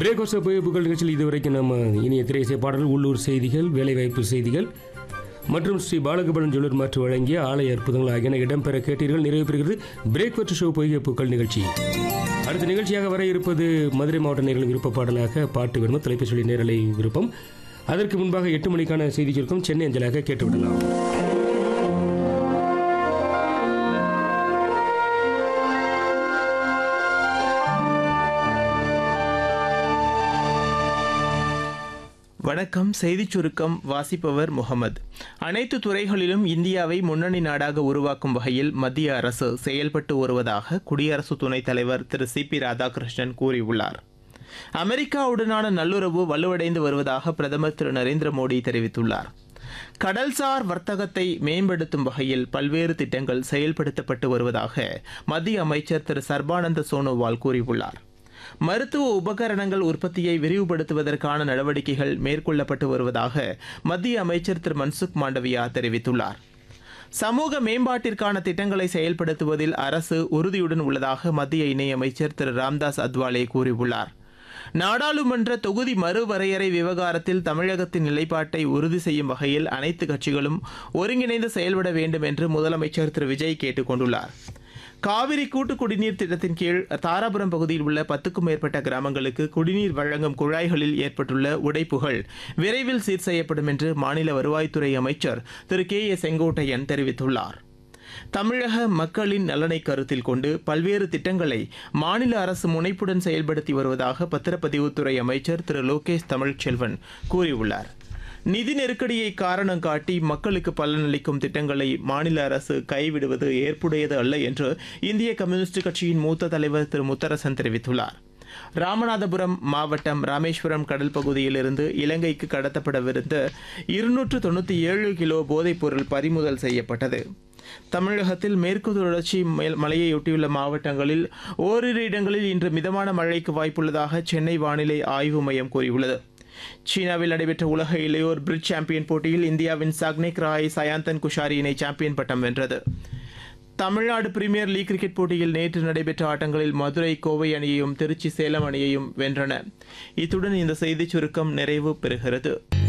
breakfast புகழ் நிகழ்ச்சியில் இதுவரைக்கும் நம்ம இனிய திரையிசை பாடல்கள் உள்ளூர் செய்திகள் வேலைவாய்ப்பு செய்திகள் மற்றும் ஸ்ரீ பாலகோபாலன் ஜுவல்லர் மாற்று வழங்கிய ஆலய அற்புதங்கள் ஆகியன இடம்பெற கேட்டீர்கள் நிறைவு பெறுகிறது பிரேக்ஃபாஸ்ட் ஷோ பொய்கை பூக்கள் நிகழ்ச்சி அடுத்த நிகழ்ச்சியாக வர இருப்பது மதுரை மாவட்ட நேரில் விருப்ப பாடலாக பாட்டு விரும்பும் தொலைபேசி நேரலை விருப்பம் அதற்கு முன்பாக எட்டு மணிக்கான செய்தி சுருக்கம் சென்னை அஞ்சலாக கேட்டுவிடலாம் வணக்கம் செய்திச் சுருக்கம் வாசிப்பவர் முகமது அனைத்து துறைகளிலும் இந்தியாவை முன்னணி நாடாக உருவாக்கும் வகையில் மத்திய அரசு செயல்பட்டு வருவதாக குடியரசு துணைத் தலைவர் திரு சி பி ராதாகிருஷ்ணன் கூறியுள்ளார் அமெரிக்காவுடனான நல்லுறவு வலுவடைந்து வருவதாக பிரதமர் திரு நரேந்திர மோடி தெரிவித்துள்ளார் கடல்சார் வர்த்தகத்தை மேம்படுத்தும் வகையில் பல்வேறு திட்டங்கள் செயல்படுத்தப்பட்டு வருவதாக மத்திய அமைச்சர் திரு சர்பானந்த சோனோவால் கூறியுள்ளார் மருத்துவ உபகரணங்கள் உற்பத்தியை விரிவுபடுத்துவதற்கான நடவடிக்கைகள் மேற்கொள்ளப்பட்டு வருவதாக மத்திய அமைச்சர் திரு மன்சுக் மாண்டவியா தெரிவித்துள்ளார் சமூக மேம்பாட்டிற்கான திட்டங்களை செயல்படுத்துவதில் அரசு உறுதியுடன் உள்ளதாக மத்திய இணையமைச்சர் திரு ராம்தாஸ் அத்வாலே கூறியுள்ளார் நாடாளுமன்ற தொகுதி மறுவரையறை விவகாரத்தில் தமிழகத்தின் நிலைப்பாட்டை உறுதி செய்யும் வகையில் அனைத்து கட்சிகளும் ஒருங்கிணைந்து செயல்பட வேண்டும் என்று முதலமைச்சர் திரு விஜய் கேட்டுக் கொண்டுள்ளார் காவிரி கூட்டு குடிநீர் திட்டத்தின் கீழ் தாராபுரம் பகுதியில் உள்ள பத்துக்கும் மேற்பட்ட கிராமங்களுக்கு குடிநீர் வழங்கும் குழாய்களில் ஏற்பட்டுள்ள உடைப்புகள் விரைவில் சீர் செய்யப்படும் என்று மாநில வருவாய்த்துறை அமைச்சர் திரு கே ஏ செங்கோட்டையன் தெரிவித்துள்ளார் தமிழக மக்களின் நலனை கருத்தில் கொண்டு பல்வேறு திட்டங்களை மாநில அரசு முனைப்புடன் செயல்படுத்தி வருவதாக பத்திரப்பதிவுத்துறை அமைச்சர் திரு லோகேஷ் தமிழ்ச்செல்வன் கூறியுள்ளார் நிதி நெருக்கடியை காரணம் காட்டி மக்களுக்கு பலனளிக்கும் திட்டங்களை மாநில அரசு கைவிடுவது ஏற்புடையது அல்ல என்று இந்திய கம்யூனிஸ்ட் கட்சியின் மூத்த தலைவர் திரு முத்தரசன் தெரிவித்துள்ளார் ராமநாதபுரம் மாவட்டம் ராமேஸ்வரம் கடல் பகுதியிலிருந்து இலங்கைக்கு கடத்தப்படவிருந்த இருநூற்று தொண்ணூற்றி ஏழு கிலோ போதைப் பொருள் பறிமுதல் செய்யப்பட்டது தமிழகத்தில் மேற்கு தொடர்ச்சி மேல் மலையையொட்டியுள்ள மாவட்டங்களில் ஓரிரு இடங்களில் இன்று மிதமான மழைக்கு வாய்ப்புள்ளதாக சென்னை வானிலை ஆய்வு மையம் கூறியுள்ளது சீனாவில் நடைபெற்ற உலக இளையோர் பிரிட்ஜ் சாம்பியன் போட்டியில் இந்தியாவின் சக்னிக் ராய் சயாந்தன் குஷாரி இணை சாம்பியன் பட்டம் வென்றது தமிழ்நாடு பிரீமியர் லீக் கிரிக்கெட் போட்டியில் நேற்று நடைபெற்ற ஆட்டங்களில் மதுரை கோவை அணியையும் திருச்சி சேலம் அணியையும் வென்றன இத்துடன் இந்த செய்திச் சுருக்கம் நிறைவு பெறுகிறது